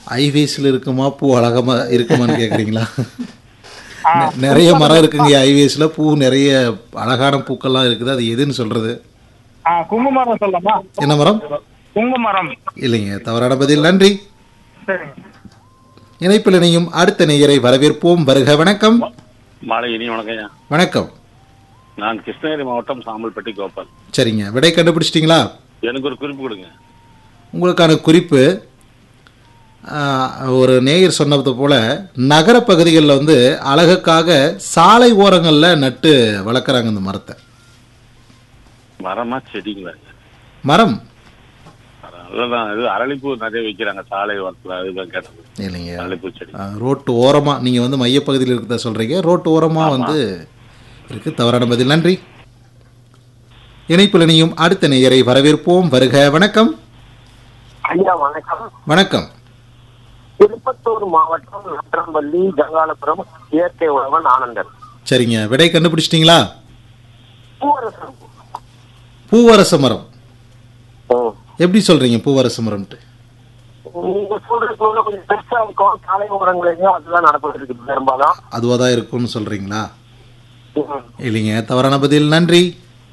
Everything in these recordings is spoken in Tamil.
ஐவேஸில் இருக்குமா பூ அழகமா இருக்குமான்னு கேட்குறீங்களா நிறைய மரம் இருக்குங்க ஐவேஸில் பூ நிறைய அழகான பூக்கள்லாம் இருக்குது அது எதுன்னு சொல்றது ஆ குங்குமரம் சொல்லலாமா என்ன மரம் குங்குமரம் இல்லைங்க தவறான பதில் நன்றி சரிங்க இணைப்பில் இணையும் அடுத்த நேயரை வரவேற்போம் வருக வணக்கம் மாலை இனி வணக்கம்யா வணக்கம் நான் கிருஷ்ணகிரி மாவட்டம் சாம்பல்பட்டி கோபால் சரிங்க விடை கண்டுபிடிச்சிட்டிங்களா எனக்கு ஒரு குறிப்பு கொடுங்க உங்களுக்கான குறிப்பு ஆஹ், ஒரு நேயர் சொன்னது போல நகர பகுதிகளில் வந்து அழகுக்காக சாலை ஓரங்களில் நட்டு வளர்க்குறாங்க இந்த மரத்தை மரமா செடிங்களா மரம் அதுதான் இது அரளிப்பூ நிறைய வைக்கிறாங்க சாலை ஓரத்தில் அதுதான் கேட்டது இல்லைங்க அரளிப்பூ செடி ஆஹ், ரோட்டு ஓரமாக நீங்கள் வந்து மையப்பகுதியில் இருக்கிறத சொல்கிறீங்க ரோட்டு ஓரமாக வந்து இருக்குது தவறான பதில் நன்றி இணைப்பில் இணையும் அடுத்த நேயரை வரவேற்போம் வருக வணக்கம் ஐயா வணக்கம் வணக்கம் திருப்பத்தூர் மாவட்டம் நற்றம்பள்ளி கங்காளபுரம் இயற்கை உழவன் ஆனந்தன் சரிங்க விடை கண்டுபிடிச்சிட்டிங்களா பூவரசன் பூவரச மரம் ம். எப்படி சொல்கிறீங்க பூவரச மரம்ட்டு நீங்க சொல்றது கூட கொஞ்சம் பெருசா இருக்கும் சாலை ஓரங்களையும் அதுதான் நடப்பட்டு இருக்குது பெரும்பாலும் அதுவாக தான் இருக்கும்னு சொல்கிறீங்களா ம். இல்லைங்க தவறான பதில் நன்றி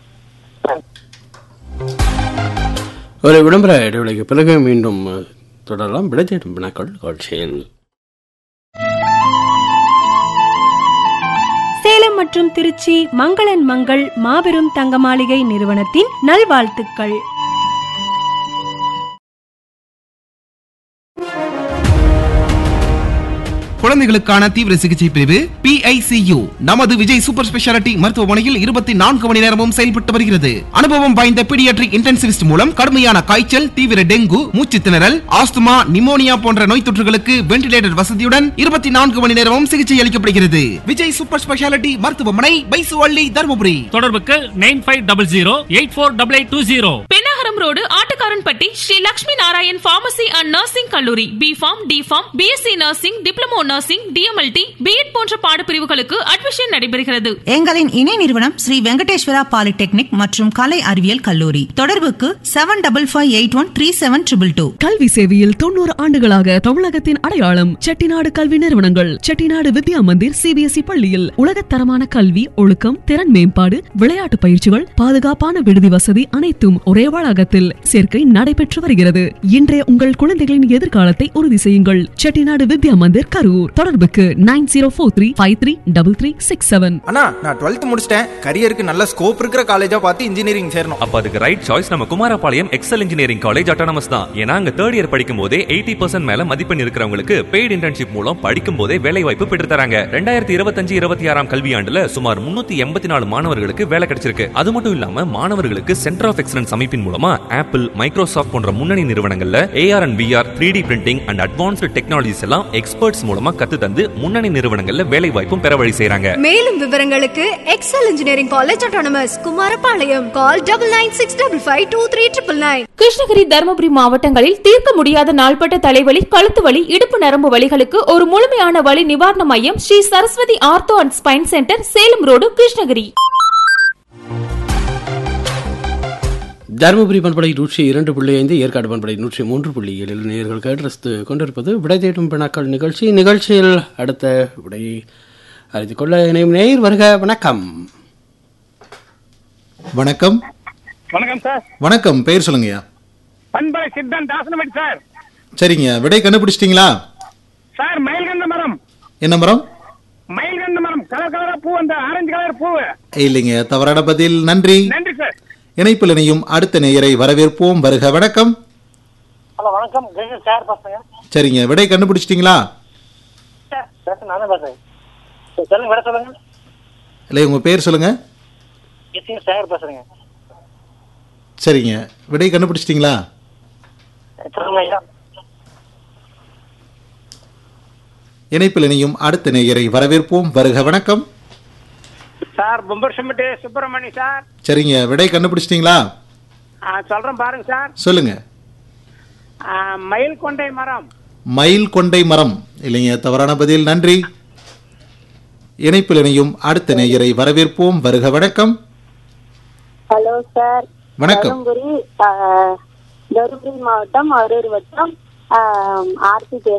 ஒரு விளம்பர இடைவெளிக்கு பிறகு மீண்டும் அஹ், தொடரலாம் விடைத்தேடும் வினாக்கள் காட்சியில் சேலம் மற்றும் திருச்சி மங்களன் மங்கள் மாபெரும் தங்க மாளிகை நிறுவனத்தின் நல்வாழ்த்துக்கள் குழந்தைகளுக்கான தீவிர சிகிச்சை பிரிவு PICU நமது விஜய் சூப்பர் ஸ்பெஷாலிட்டி மருத்துவமனையில் இருபத்தி நான்கு மணி நேரமும் செயல்பட்டு வருகிறது அனுபவம் வாய்ந்த பீடியாட்ரிக் இன்டென்சிவிஸ்ட் மூலம் கடுமையான காய்ச்சல் தீவிர டெங்கு மூச்சு திணறல் ஆஸ்துமா நிமோனியா போன்ற நோய் தொற்றுகளுக்கு வென்டிலேட்டர் வசதியுடன் இருபத்தி நான்கு மணி நேரமும் சிகிச்சை அளிக்கப்படுகிறது விஜய் சூப்பர் ஸ்பெஷாலிட்டி மருத்துவமனை பைசுவள்ளி தருமபுரி தொடர்புக்கு nine five double zero eight four double eight two zero Pennagaram road Attukaranpatti Sri Lakshmi Narayan pharmacy and nursing கல்லூரி B pharm D pharm BSc nursing diploma nursing DMLT BEd போன்ற பாடப்பிரிவுகளுக்கு அட்மிஷன் நடைபெறுகிறது எங்களின் இணை நிறுவனம் ஸ்ரீ வெங்கடேஸ்வரா பாலிடெக்னிக் மற்றும் கலை அறிவியல் கல்லூரி தொடர்புக்கு seven double five eight one three seven triple two கல்வி சேவையில் தொண்ணூறு ஆண்டுகளாக தமிழகத்தின் அடையாளம் செட்டிநாடு கல்வி நிறுவனங்கள் செட்டிநாடு வித்யா மந்திர் சிபிஎஸ்இ பள்ளியில் உலகத்தரமான கல்வி ஒழுக்கம் திறன் மேம்பாடு விளையாட்டு பயிற்சிகள் பாதுகாப்பான விடுதி வசதி அனைத்தும் ஒரே வளாகத்தில் சேர்க்கை நடைபெற்று வருகிறது இன்றைய உங்கள் குழந்தைகளின் எதிர்காலத்தை உறுதி செய்யுங்கள் செட்டிநாடு வித்யா மந்திர் கரூர் தொடர்புக்கு nine zero four three five three double three six seven அண்ணா நான் டுவெல்த் முடிச்சிட்டேன் கரியருக்கு நல்ல ஸ்கோப் இருக்கிற காலேஜா பார்த்து இன்ஜினியரிங் சேரணும் அப்ப அதுக்கு ரைட் சாய்ஸ் நம்ம Kumarapalayam excel engineering college autonomous தான் ஏன்னா அங்க தேர்ட் இயர் படிக்கும் போதே எயிட்டி பர்சன்ட் மேல மதிப்பெண் இருக்கிறவங்களுக்கு பெய்டு இன்டர்ன்ஷிப் மூலம் படிக்கும் போதே வேலை வாய்ப்பு பெற்று தராங்க ரெண்டாயிரத்தி இருபத்தஞ்சு இருபத்தி ஆறாம் கல்வியாண்டுல சுமார் முன்னூத்தி எண்பத்தி நாலு மாணவர்களுக்கு வேலை கிடைச்சிருக்கு அது மட்டும் இல்லாம மாணவர்களுக்கு சென்டர் ஆஃப் எக்ஸலன்ஸ் அமைப்பின் மூலமா ஆப்பிள் மைக்ரோசாஃப்ட் போன்ற முன்னணி நிறுவனங்கள்ல AR and VR three D printing and advanced technologies எல்லாம் எக்ஸ்பர்ட்ஸ் மூலமா கத்து தந்து முன்னணி நிறுவனங்கள்ல வேலை வாய்ப்பும் பெற வழி செய்றாங்க மேலும் விவரங்களுக்கு Excel engineering college autonomous Kumarapalayam call double nine six double five two three triple nine Krishnagiri Dharmapuri மாவட்டங்களில் தீர்க்க முடியாத நாள்பட்ட தலைவலி கழுத்து வலி இடுப்பு நரம்பு வலிகளுக்கு ஒரு முழுமையான வலி நிவாரண மையம் Shri Saraswathi ortho and spine centre Salem road Krishnagiri Dharmapuri பண்படை நூற்றி இரண்டு புள்ளி ஐந்து ஏற்காடு பண்படை நூற்றி மூன்று புள்ளி ஏழில் நேர்கள் கேட்டு கொண்டிருப்பது விடை தேடும் வினாக்கள் நிகழ்ச்சி நிகழ்ச்சியில் அடுத்த விடை அறிந்து கொள்ள இணையும் நேயர் வருக வணக்கம் வணக்கம் வணக்கம் சார் வணக்கம் பெயர் சொல்லுங்கய்யா பண்பலை சித்தன் தாசனமடி சார் சரிங்க விடை கண்டுபிடிச்சிட்டிங்களா சார் மயில்கண்ட மரம் என்ன மரம் மயில்கண்ட மரம் கலர் கலரா பூ அந்த ஆரஞ்சு கலர் பூ இல்லைங்க தவறான பதில் நன்றி நன்றி சார் இணைப்பில் இணையும் அடுத்த நேயரை வரவேற்போம் வருக வணக்கம் ஹலோ வணக்கம் கிருஷ்ணன் சார் பேசுறேங்க சரிங்க விடை கண்டுபிடிச்சிட்டிங்களா சார் பேச நானே பேசுறேன் சரி, சொல்லுங்க விட சொல்லுங்க இல்லை உங்கள் பேர் சொல்லுங்க எஸ்ங்க சார் பேசுறேங்க சரிங்க விடை கண்டுபிடிச்சிட்டிங்களா சொல்லுங்க ஐயா இணைப்பில் இணையும் அடுத்த நேயரை வரவேற்போம் வருக வணக்கம் சார் பொம்பர் செம்மட்டு சுப்பிரமணி சார் சரிங்க விடை கண்டுபிடிச்சிட்டிங்களா ஆ, சொல்றேன் பாருங்க சார் சொல்லுங்க ஆ, மயில் கொண்டை மரம் மயில் கொண்டை மரம் இல்லைங்க தவறான பதில் நன்றி இணைப்பில் இணையும் அடுத்த நேயரை வரவேற்போம் வருக வணக்கம் ஹலோ சார் வணக்கம். தருமபுரி ஆ, தருமபுரி மாவட்டம் அரூர் வட்டம் ஆர்சி